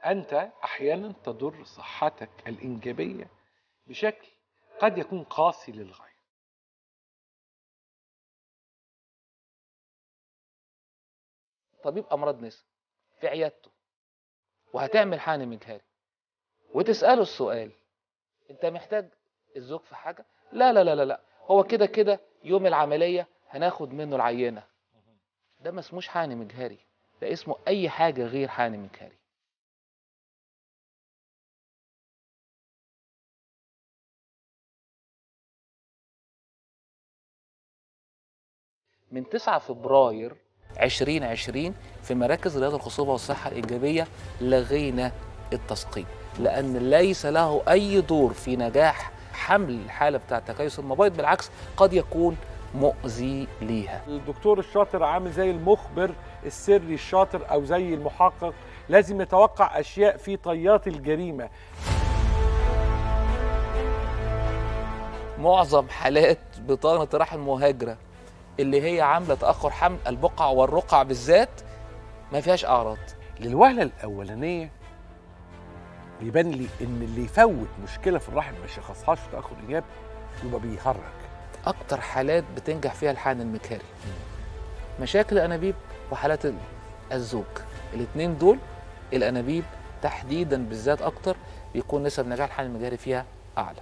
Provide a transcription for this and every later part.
أنت أحيانا تضر صحتك الإنجابية بشكل قد يكون قاسي للغاية طبيب امراض نساء في عيادته وهتعمل حقن مجهري وتساله السؤال انت محتاج الزوج في حاجه لا لا لا لا لا هو كده كده يوم العمليه هناخد منه العينه ده ما اسموش حقن مجهري ده اسمه اي حاجه غير حقن مجهري من 9 فبراير 2020 في مراكز رياض الخصوبة والصحة الإيجابية لغينا التسقيط لأن ليس له أي دور في نجاح حمل الحالة بتاعة تكيس المبيض بالعكس قد يكون مؤذي ليها الدكتور الشاطر عامل زي المخبر السري الشاطر أو زي المحقق لازم يتوقع أشياء في طيات الجريمة معظم حالات بطانة رحم مهاجرة اللي هي عاملة تأخر حمل البقع والرقع بالذات ما فيهاش أعراض للوهلة الأولانية بيبان لي إن اللي يفوت مشكلة في الرحم ما يشخصهاش في تأخر الإنجاب يبقى بيهرج أكتر حالات بتنجح فيها الحقن المكاري مشاكل الأنابيب وحالات ال- الزوج الاثنين دول الأنابيب تحديدا بالذات أكتر بيكون نسب نجاح الحقن المجاري فيها أعلى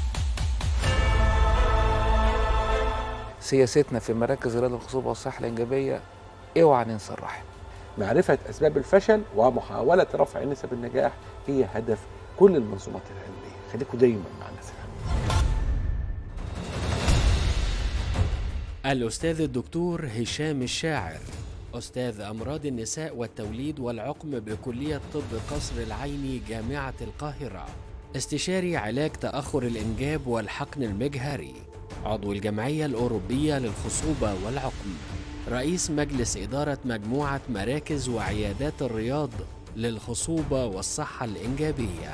سياستنا في مراكز رياض الخصوبة والصحة الإنجابية اوعى ننسى الرحم معرفة أسباب الفشل ومحاولة رفع نسب النجاح هي هدف كل المنظومات العلمية خليكم دايما مع الناس العلمية الأستاذ الدكتور هشام الشاعر أستاذ أمراض النساء والتوليد والعقم بكلية طب قصر العيني جامعة القاهرة استشاري علاج تأخر الإنجاب والحقن المجهري عضو الجمعية الأوروبية للخصوبة والعقم رئيس مجلس إدارة مجموعة مراكز وعيادات الرياض للخصوبة والصحة الإنجابية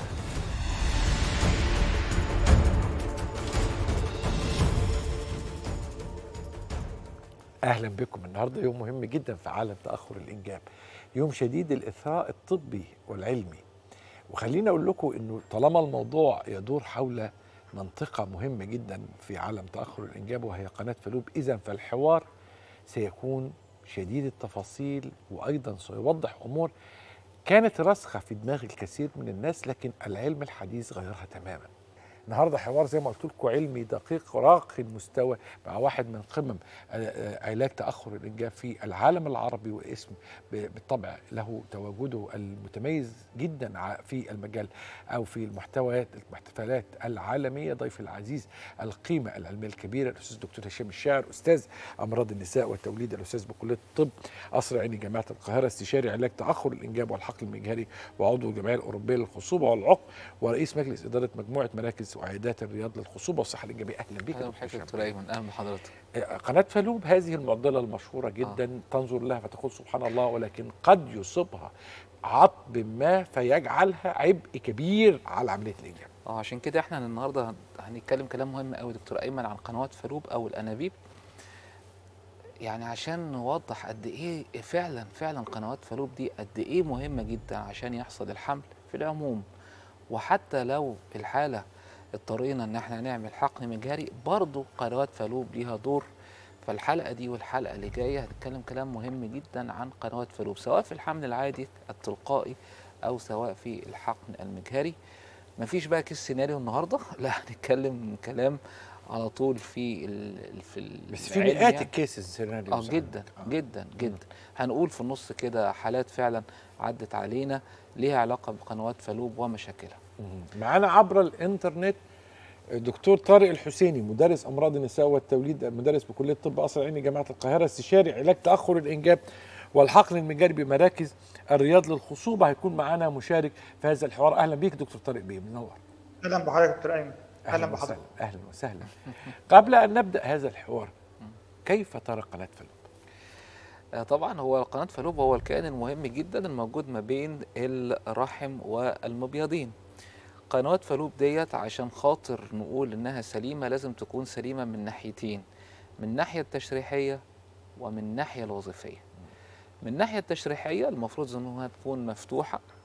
اهلا بكم النهارده يوم مهم جدا في عالم تاخر الانجاب يوم شديد الاثراء الطبي والعلمي وخليني اقول لكم انه طالما الموضوع يدور حول منطقه مهمه جدا في عالم تاخر الانجاب وهي قناه فلوب اذا فالحوار سيكون شديد التفاصيل وايضا سيوضح امور كانت راسخه في دماغ الكثير من الناس لكن العلم الحديث غيرها تماما النهارده حوار زي ما قلت لكم علمي دقيق راقي المستوى مع واحد من قمم آه، آه، علاج تاخر الانجاب في العالم العربي واسم ب- بالطبع له تواجده المتميز جدا ع- في المجال او في المحتويات المحتفلات العالميه ضيف العزيز القيمه العلميه الكبيره الاستاذ الدكتور هشام الشاعر استاذ امراض النساء والتوليد الاستاذ بكليه الطب قصر عيني جامعه القاهره استشاري علاج تاخر الانجاب والحقل المجهري وعضو الجمعيه الاوروبيه للخصوبه والعقم ورئيس مجلس اداره مجموعه مراكز وعيادات الرياض للخصوبه والصحه الانجابيه اهلا بك يا أهلا دكتور بحضرتك هشام. دكتور أيمن أهلا بحضرتك قناة فلوب هذه المعضلة المشهورة جدا آه. تنظر لها فتقول سبحان الله ولكن قد يصيبها عطب ما فيجعلها عبء كبير على عملية الإنجاب اه عشان كده احنا النهارده هن- هنتكلم كلام مهم قوي دكتور ايمن عن قنوات فلوب او الانابيب يعني عشان نوضح قد ايه فعلا فعلا قنوات فلوب دي قد ايه مهمه جدا عشان يحصل الحمل في العموم وحتى لو الحاله اضطرينا ان احنا نعمل حقن مجهري برضه قنوات فلوب ليها دور فالحلقه دي والحلقه اللي جايه هنتكلم كلام مهم جدا عن قنوات فلوب سواء في الحمل العادي التلقائي او سواء في الحقن المجهري مفيش بقى كيس سيناريو النهارده لا هنتكلم كلام على طول في ال في ال- بس في العلم مئات يعني. الكيسز سيناريو اه جدا جدا جدا هنقول في النص كده حالات فعلا عدت علينا ليها علاقه بقنوات فلوب ومشاكلها معانا عبر الإنترنت دكتور طارق الحسيني مدرس أمراض النساء والتوليد مدرس بكلية طب قصر عيني جامعة القاهرة استشاري علاج تأخر الإنجاب والحقن المجاري بمراكز الرياض للخصوبة هيكون معانا مشارك في هذا الحوار أهلا بيك دكتور طارق بيه منور اهلا بحضرتك دكتور ايمن اهلا وسهلا بحضرتك اهلا وسهلا قبل ان نبدا هذا الحوار كيف ترى قناه فلوب؟ آه، طبعا هو قناه فلوب هو الكائن المهم جدا الموجود ما بين الرحم والمبيضين قنوات فلوب ديت عشان خاطر نقول انها سليمه لازم تكون سليمه من ناحيتين من الناحيه التشريحيه ومن الناحيه الوظيفيه من الناحيه التشريحيه المفروض انها تكون مفتوحه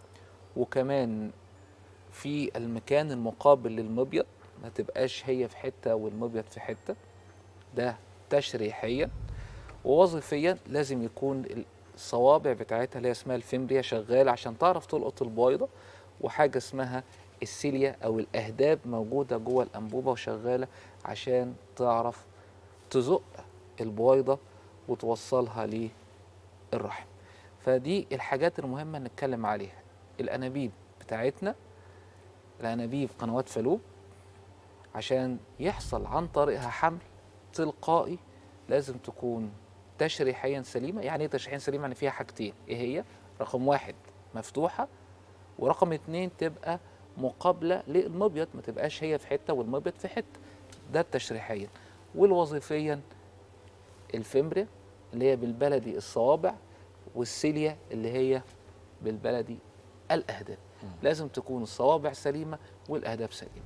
وكمان في المكان المقابل للمبيض ما تبقاش هي في حته والمبيض في حته ده تشريحيا ووظيفيا لازم يكون الصوابع بتاعتها اللي هي اسمها الفيمبريا شغاله عشان تعرف تلقط البويضه وحاجه اسمها السيليا او الاهداب موجوده جوه الانبوبه وشغاله عشان تعرف تزق البويضه وتوصلها للرحم فدي الحاجات المهمه نتكلم عليها الانابيب بتاعتنا الانابيب قنوات فالوب عشان يحصل عن طريقها حمل تلقائي لازم تكون تشريحيا سليمه يعني ايه تشريحيا سليمه يعني فيها حاجتين ايه هي رقم واحد مفتوحه ورقم اتنين تبقى مقابله للمبيض ما تبقاش هي في حته والمبيض في حته ده التشريحيا والوظيفيا الفمبريا اللي هي بالبلدي الصوابع والسيليا اللي هي بالبلدي الاهداب لازم تكون الصوابع سليمه والاهداب سليمه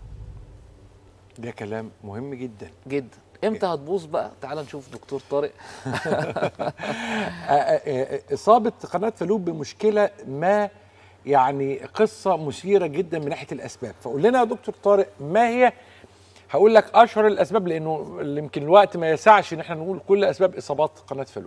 ده كلام مهم جدا جدا امتى هتبوظ بقى تعال نشوف دكتور طارق آه، آه، آه، إصابة قناة فالوب بمشكلة ما يعني قصة مثيرة جدا من ناحية الأسباب فقول لنا يا دكتور طارق ما هي هقول لك أشهر الأسباب لأنه يمكن الوقت ما يسعش إن احنا نقول كل أسباب إصابات قناة فالوب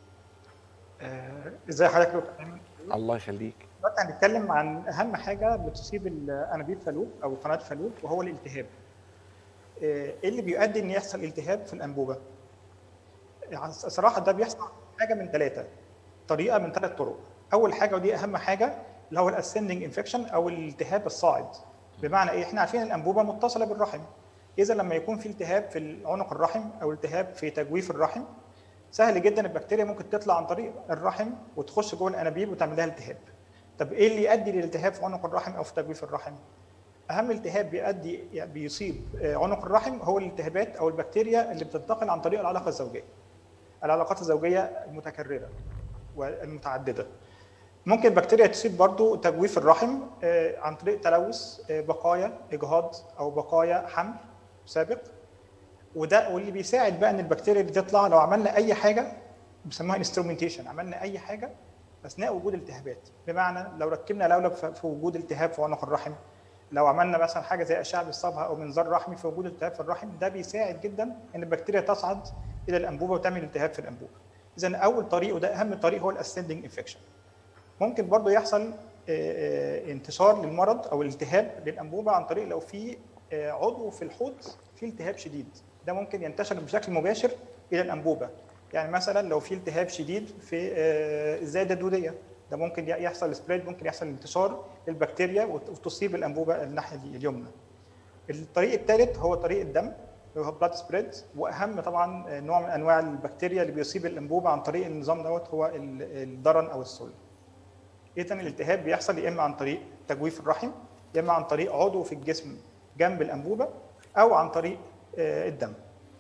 آه، ازاي حضرتك دكتور ايمن الله يخليك دلوقتي هنتكلم عن اهم حاجه بتصيب الانابيب فالوب او قناه فالوب وهو الالتهاب آه، ايه اللي بيؤدي ان يحصل التهاب في الانبوبه يعني صراحه ده بيحصل حاجه من ثلاثه طريقه من ثلاث طرق اول حاجه ودي اهم حاجه اللي هو الاسندنج انفكشن او الالتهاب الصاعد بمعنى ايه احنا عارفين الانبوبه متصله بالرحم اذا لما يكون في التهاب في عنق الرحم او التهاب في تجويف الرحم سهل جدا البكتيريا ممكن تطلع عن طريق الرحم وتخش جوه الانابيب وتعمل لها التهاب طب ايه اللي يؤدي للالتهاب في عنق الرحم او في تجويف الرحم اهم التهاب بيؤدي يعني بيصيب آه، عنق الرحم هو الالتهابات او البكتيريا اللي بتنتقل عن طريق العلاقه الزوجيه العلاقات الزوجيه المتكرره والمتعدده ممكن البكتيريا تصيب برضو تجويف الرحم آه، عن طريق تلوث آه، بقايا اجهاض او بقايا حمل سابق وده واللي بيساعد بقى ان البكتيريا دي تطلع لو عملنا اي حاجه بيسموها انسترومنتيشن عملنا اي حاجه اثناء وجود التهابات بمعنى لو ركبنا لولب في في وجود التهاب في عنق الرحم لو عملنا مثلا حاجه زي اشعه بالصبغه او منظار رحمي في وجود التهاب في الرحم ده بيساعد جدا ان البكتيريا تصعد الى الانبوبه وتعمل التهاب في الانبوبه اذا اول طريق وده اهم طريق هو الاسندنج انفكشن ممكن برضه يحصل آه، آه، انتشار للمرض او الالتهاب للانبوبه عن طريق لو في آه، عضو في الحوض فيه التهاب شديد ده ممكن ينتشر بشكل مباشر الى الانبوبه يعني مثلا لو في التهاب شديد في آه، الزايده الدوديه ده ممكن يحصل سبريد ممكن يحصل انتشار للبكتيريا وت- وتصيب الانبوبه الناحيه دي- اليمنى الطريق الثالث هو طريق الدم اللي هو بلاد سبريد واهم طبعا آه، نوع من انواع البكتيريا اللي بيصيب الانبوبه عن طريق النظام دوت هو ال- الضرن او السل اذا الالتهاب بيحصل يا اما عن طريق تجويف الرحم يا اما عن طريق عضو في الجسم جنب الانبوبه او عن طريق آه، الدم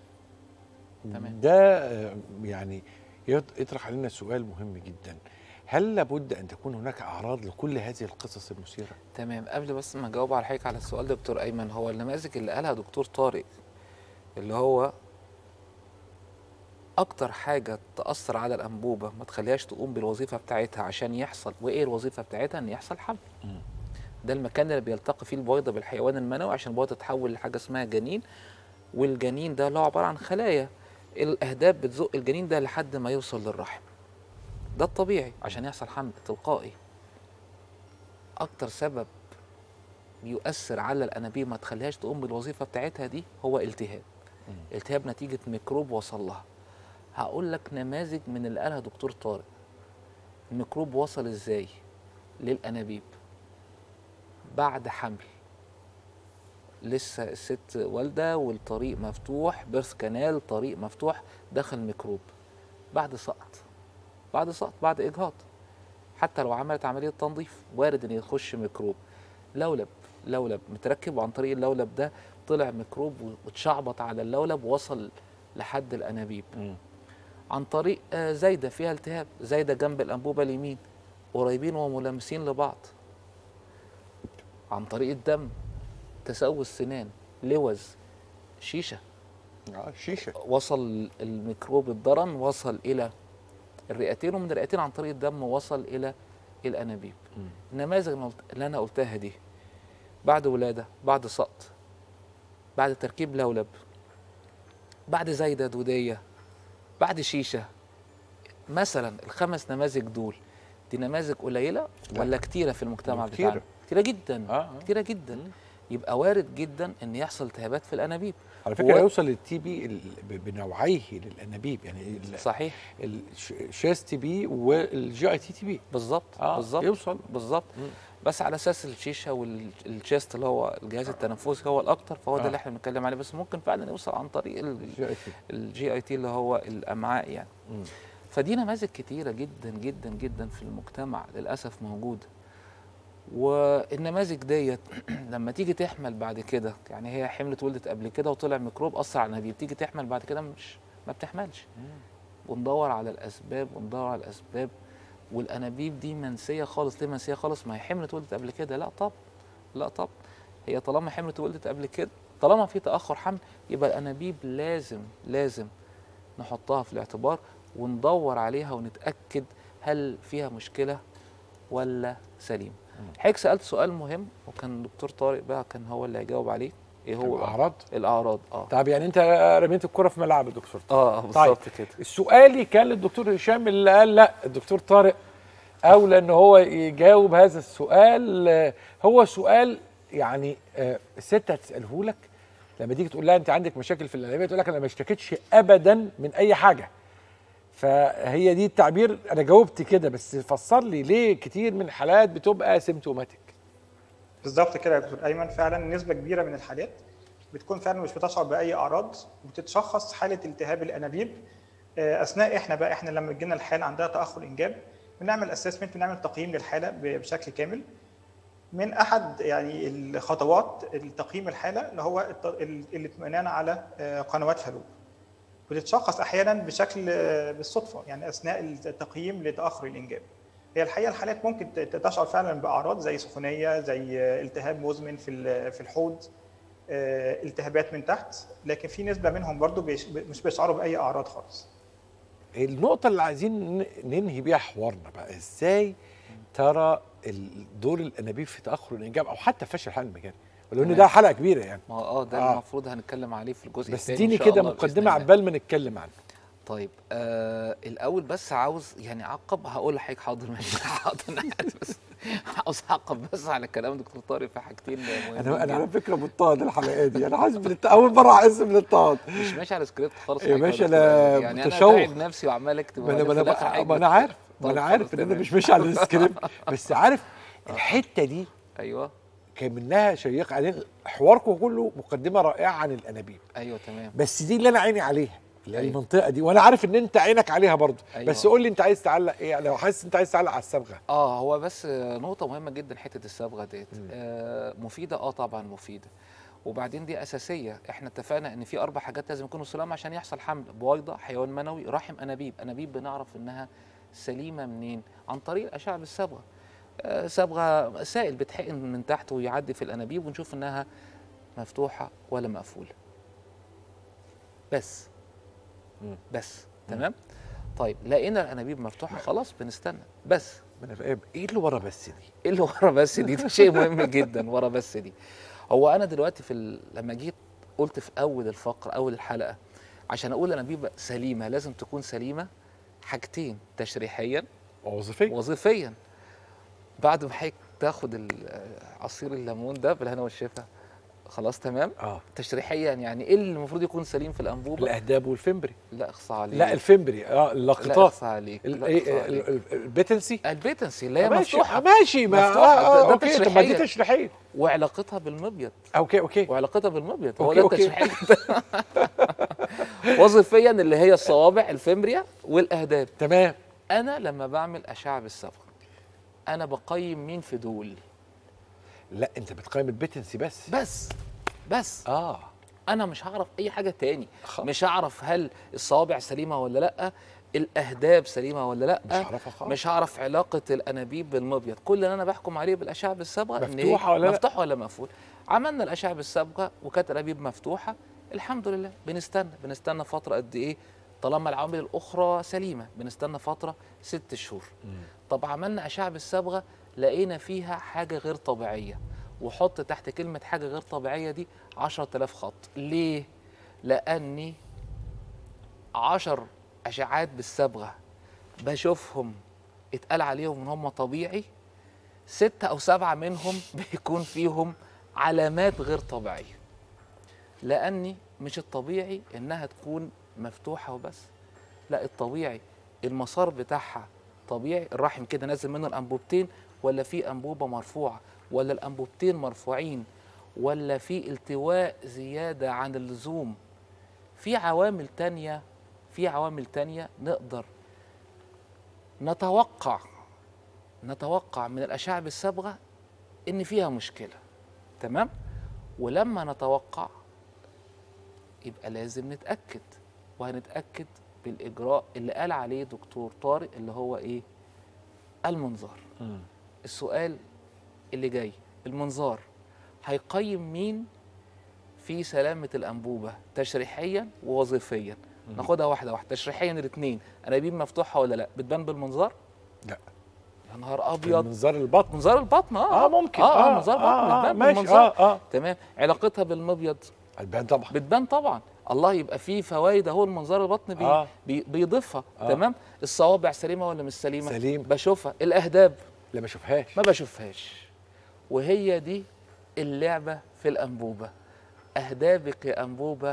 تمام. ده آه، يعني يط- يطرح علينا سؤال مهم جدا هل لابد ان تكون هناك اعراض لكل هذه القصص المثيره تمام قبل بس ما اجاوب على حضرتك على السؤال ده دكتور ايمن هو النماذج اللي قالها دكتور طارق اللي هو اكتر حاجه تاثر على الانبوبه ما تخليهاش تقوم بالوظيفه بتاعتها عشان يحصل وايه الوظيفه بتاعتها ان يحصل حمل ده المكان اللي بيلتقي فيه البويضه بالحيوان المنوي عشان البويضه تتحول لحاجه اسمها جنين والجنين ده له عباره عن خلايا الاهداب بتزق الجنين ده لحد ما يوصل للرحم ده الطبيعي عشان يحصل حمل تلقائي اكتر سبب بيؤثر على الانابيب ما تخليهاش تقوم بالوظيفه بتاعتها دي هو التهاب التهاب نتيجه ميكروب وصل لها هقول لك نماذج من اللي قالها دكتور طارق الميكروب وصل ازاي للانابيب بعد حمل لسه الست والده والطريق مفتوح بيرث كانال طريق مفتوح دخل ميكروب بعد سقط بعد سقط بعد اجهاض حتى لو عملت عمليه تنظيف وارد ان يخش ميكروب لولب لولب متركب وعن طريق اللولب ده طلع ميكروب واتشعبط على اللولب وصل لحد الانابيب عن طريق آه، زايده فيها التهاب زايده جنب الانبوبه اليمين قريبين وملامسين لبعض عن طريق الدم تسوس سنان لوز شيشه اه شيشه وصل الميكروب الضرن وصل الى الرئتين ومن الرئتين عن طريق الدم وصل الى الانابيب النماذج اللي قلت- اللي انا قلتها دي بعد ولاده بعد سقط بعد تركيب لولب بعد زايده دوديه بعد شيشه مثلا الخمس نماذج دول دي نماذج قليله ولا كتيره في المجتمع كتيرة. بتاعنا كتيره جدا آه، آه. كتيره جدا يبقى وارد جدا ان يحصل التهابات في الانابيب على فكره هو- يوصل للتي بي ال- ب- بنوعيه للانابيب يعني ال- صحيح الشاس تي بي والجي اي تي تي بي بالظبط آه، بالظبط يوصل. بالظبط بس على اساس الشيشه والشيست اللي هو الجهاز التنفسي هو الاكتر فهو ده آه. اللي احنا بنتكلم عليه بس ممكن فعلا يوصل عن طريق الجي اي تي الجي اي تي اللي هو الامعاء يعني مم. فدي نماذج كتيره جدا جدا جدا في المجتمع للاسف موجوده والنماذج ديت لما تيجي تحمل بعد كده يعني هي حملت ولدت قبل كده وطلع ميكروب اثر على الانابيب تيجي تحمل بعد كده مش ما بتحملش وندور على الاسباب وندور على الاسباب والانابيب دي منسيه خالص ليه منسيه خالص ما هي حملت ولدت قبل كده لا طب لا طب هي طالما حملت ولدت قبل كده طالما في تاخر حمل يبقى الانابيب لازم لازم نحطها في الاعتبار وندور عليها ونتاكد هل فيها مشكله ولا سليم حضرتك سالت سؤال مهم وكان الدكتور طارق بقى كان هو اللي هيجاوب عليه ايه هو بقى؟ الاعراض الاعراض اه طب يعني انت رميت الكره في ملعب الدكتور اه بالظبط كده سؤالي كان للدكتور هشام اللي قال لا الدكتور طارق اولى ان هو يجاوب هذا السؤال آه، هو سؤال يعني آه، الست هتساله لك لما تيجي تقول لها انت عندك مشاكل في الانابيب تقول لك انا ما اشتكيتش ابدا من اي حاجه فهي دي التعبير انا جاوبت كده بس فسر لي ليه كتير من الحالات بتبقى سيمتوماتيك بالظبط كده يا دكتور ايمن فعلا نسبه كبيره من الحالات بتكون فعلا مش بتشعر باي اعراض وبتتشخص حاله التهاب الانابيب آه، اثناء احنا بقى احنا لما تجينا الحاله عندها تاخر انجاب بنعمل اسسمنت بنعمل تقييم للحاله ب- بشكل كامل من احد يعني الخطوات التقييم الحاله اللي هو الت- ال- الاطمئنان على آه، قنوات فالوب بتتشخص احيانا بشكل آه، بالصدفه يعني اثناء التقييم لتاخر الانجاب هي الحقيقه الحالات ممكن ت- تشعر فعلا باعراض زي سخونيه زي آه، التهاب مزمن في ال- في الحوض آه، التهابات من تحت لكن في نسبه منهم برضو بيش- مش بيشعروا باي اعراض خالص النقطة اللي عايزين ن- ننهي بيها حوارنا بقى ازاي ترى ال- دور الانابيب في تاخر الانجاب او حتى فشل الحمل المجاني ولو ان تمام. ده حلقة كبيرة يعني ما هو اه ده آه. المفروض هنتكلم عليه في الجزء بس الثاني اديني إن شاء كده الله بإذن مقدمة الله. عبال ما نتكلم عنه طيب آه الاول بس عاوز يعني اعقب هقول لحضرتك حاضر ماشي حاضر انا عارف بس عاوز اعقب بس على كلام دكتور طارق في حاجتين مهمين انا انا على جداً. فكرة مضطهد الحلقة دي انا حاسس بالت... اول مرة احس بالاضطهاد مش ماشي على سكريبت خالص يا حضرتك باشا دكتور. أنا يعني متشوق. انا تعب نفسي وعمال اكتب ما انا ما وبعدين في الآخر انا حاجة ما انا عارف ما طب انا خلاص عارف ان انا تمام. مش ماشي على السكريبت بس عارف الحتة دي ايوه كان منها شيقة بعدين حواركم كله مقدمة رائعة عن الانابيب ايوه تمام بس دي اللي انا عيني عليها اللي هي أيوة. المنطقه دي وانا عارف ان انت عينك عليها برضه أيوة. بس قول لي انت عايز تعلق ايه لو حاسس انت عايز تعلق على الصبغه اه هو بس آه، نقطة مهمة جدا حتة الصبغة ديت آه مفيدة اه طبعا مفيدة وبعدين دي أساسية احنا اتفقنا ان في أربع حاجات لازم يكونوا سلام عشان يحصل حمل بويضة حيوان منوي رحم أنابيب أنابيب بنعرف انها سليمة منين عن طريق الأشعة بالصبغة آه صبغة سائل بتحقن من تحت ويعدي في الأنابيب ونشوف انها مفتوحة ولا مقفولة بس مم. بس تمام طيب لقينا الأنابيب مفتوحة خلاص بنستنى بس ما انا فاهم ايه اللي ورا بس دي ايه اللي ورا بس دي ده شيء مهم جدا ورا بس دي هو انا دلوقتي في ال... لما جيت قلت في اول الفقره اول الحلقه عشان اقول انابيب سليمه لازم تكون سليمه حاجتين تشريحيا وظيفيه وظيفيا بعد ما حضرتك تاخد ال- عصير الليمون ده بالهنا والشفا خلاص تمام اه تشريحيا يعني ايه اللي المفروض يكون سليم في الانبوبه الاهداب والفمبري لا اخصى عليك لا الفمبري اه لا اللقطات اخصى عليك ال- لا إيه، اخصى عليك ال- ال- البيتنسي البيتنسي اللي هي ماشي مفتوحه آه، ماشي ما مفتوحة، آه ده- ده آه اوكي طب ما دي تشريحية. تشريحيه وعلاقتها بالمبيض اوكي اوكي وعلاقتها بالمبيض هو أوكي، ده أوكي. التشريحية وظيفيا اللي هي الصوابع الفمريا والاهداب تمام انا لما بعمل اشعه بالصبغه انا بقيم مين في دول لا انت بتقيم البيتنسي بس بس بس اه انا مش هعرف اي حاجه تاني خ- مش هعرف هل الصوابع سليمه ولا لا الاهداب سليمه ولا لا مش هعرفها خالص مش هعرف علاقه الانابيب بالمبيض كل اللي انا بحكم عليه بالاشعه بالصبغه إن هي مفتوحة ولا لا؟ مفتوحه ولا مقفول عملنا الاشعه بالصبغه وكانت الانابيب مفتوحه الحمد لله بنستنى بنستنى فتره قد ايه طالما العوامل الاخرى سليمه بنستنى فتره ست شهور طب عملنا اشعه بالصبغه لقينا فيها حاجه غير طبيعيه وحط تحت كلمه حاجه غير طبيعيه دي 10000 خط ليه لاني عشر اشعات بالصبغه بشوفهم اتقال عليهم ان هم طبيعي ستة او سبعة منهم بيكون فيهم علامات غير طبيعية لاني مش الطبيعي انها تكون مفتوحة وبس لا الطبيعي المسار بتاعها طبيعي الرحم كده نازل منه الانبوبتين ولا في انبوبة مرفوعة ولا الانبوبتين مرفوعين ولا في التواء زيادة عن اللزوم في عوامل تانية في عوامل تانية نقدر نتوقع نتوقع من الأشعة بالصبغة إن فيها مشكلة تمام ولما نتوقع يبقى لازم نتأكد وهنتأكد بالإجراء اللي قال عليه دكتور طارق اللي هو إيه المنظار السؤال اللي جاي المنظار هيقيم مين في سلامة الأنبوبة تشريحيا ووظيفيا ناخدها واحدة واحدة تشريحيا الاثنين أنابيب مفتوحة ولا لا بتبان بالمنظار لا يا نهار أبيض منظار البطن منظار البطن اه اه ممكن اه, آه منظار البطن آه بتبان ماشي بالمنظار اه اه تمام علاقتها بالمبيض البان طبعا بتبان طبعا الله يبقى فيه فوائد اهو المنظار البطن بي آه. بي بيضيفها آه. تمام الصوابع سليمه ولا مش سليمه سليم. بشوفها الاهداب لا ما اشوفهاش ما بشوفهاش وهي دي اللعبه في الانبوبه اهدابك يا انبوبه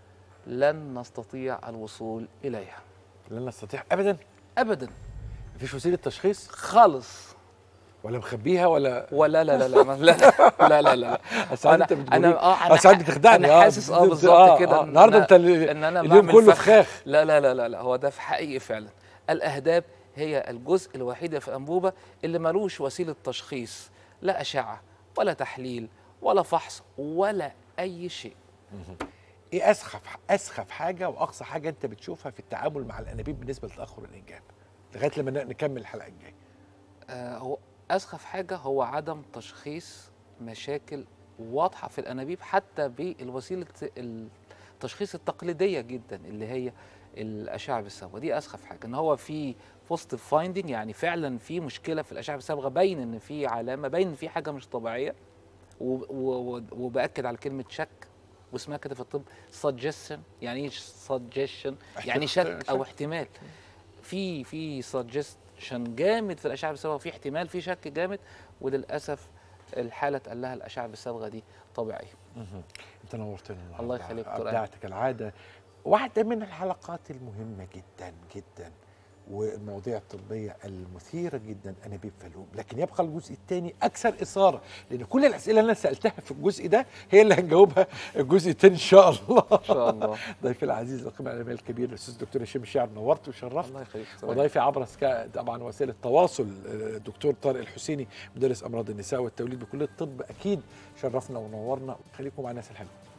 لن نستطيع الوصول اليها لن نستطيع ابدا ابدا مفيش وسيله تشخيص خالص ولا مخبيها ولا ولا لا لا لا لا لا لا لا, لا. أصل انت بتقولي انا اه انا ساعات ح- بتخدعني انا حاسس اه بالظبط كده آه. إن النهارده أنا- انت ال- ان انا اليوم بعمل كله فخ. فخاخ لا لا لا لا لا هو ده في حقيقي فعلا الاهداب هي الجزء الوحيد في الانبوبه اللي ملوش وسيله تشخيص لا اشعه ولا تحليل ولا فحص ولا اي شيء ايه اسخف اسخف حاجه واقصى حاجه انت بتشوفها في التعامل مع الانابيب بالنسبه لتاخر الانجاب لغايه لما ن- نكمل الحلقه الجايه آه هو اسخف حاجه هو عدم تشخيص مشاكل واضحه في الانابيب حتى بالوسيله التشخيص التقليديه جدا اللي هي الاشعه بالصبغه دي اسخف حاجه ان هو في بوزيتيف فايندنج يعني فعلا في مشكله في الاشعه بالصبغه باين ان في علامه باين ان في حاجه مش طبيعيه و- و- و- وباكد على كلمه شك واسمها كده في الطب suggestion يعني ايه suggestion يعني شك او احتمال في في سجستشن جامد في الاشعه بالصبغه في احتمال في شك جامد وللاسف الحاله اتقال لها الاشعه بالصبغه دي طبيعيه انت نورتنا النهارده الله يخليك دكتور ابدعت كالعاده واحده من الحلقات المهمه جدا جدا والمواضيع الطبيه المثيره جدا انابيب فالوب لكن يبقى الجزء الثاني اكثر اثاره لان كل الاسئله اللي انا سالتها في الجزء ده هي اللي هنجاوبها الجزء الثاني ان شاء الله ان شاء الله ضيفي العزيز القيمه العلميه الكبير الاستاذ الدكتور هشام الشاعر نورت وشرفت الله يخليك دكتور وضيفي عبر سكا طبعا وسائل التواصل آه، الدكتور طارق الحسيني مدرس امراض النساء والتوليد بكليه الطب اكيد شرفنا ونورنا خليكم مع الناس الحلوه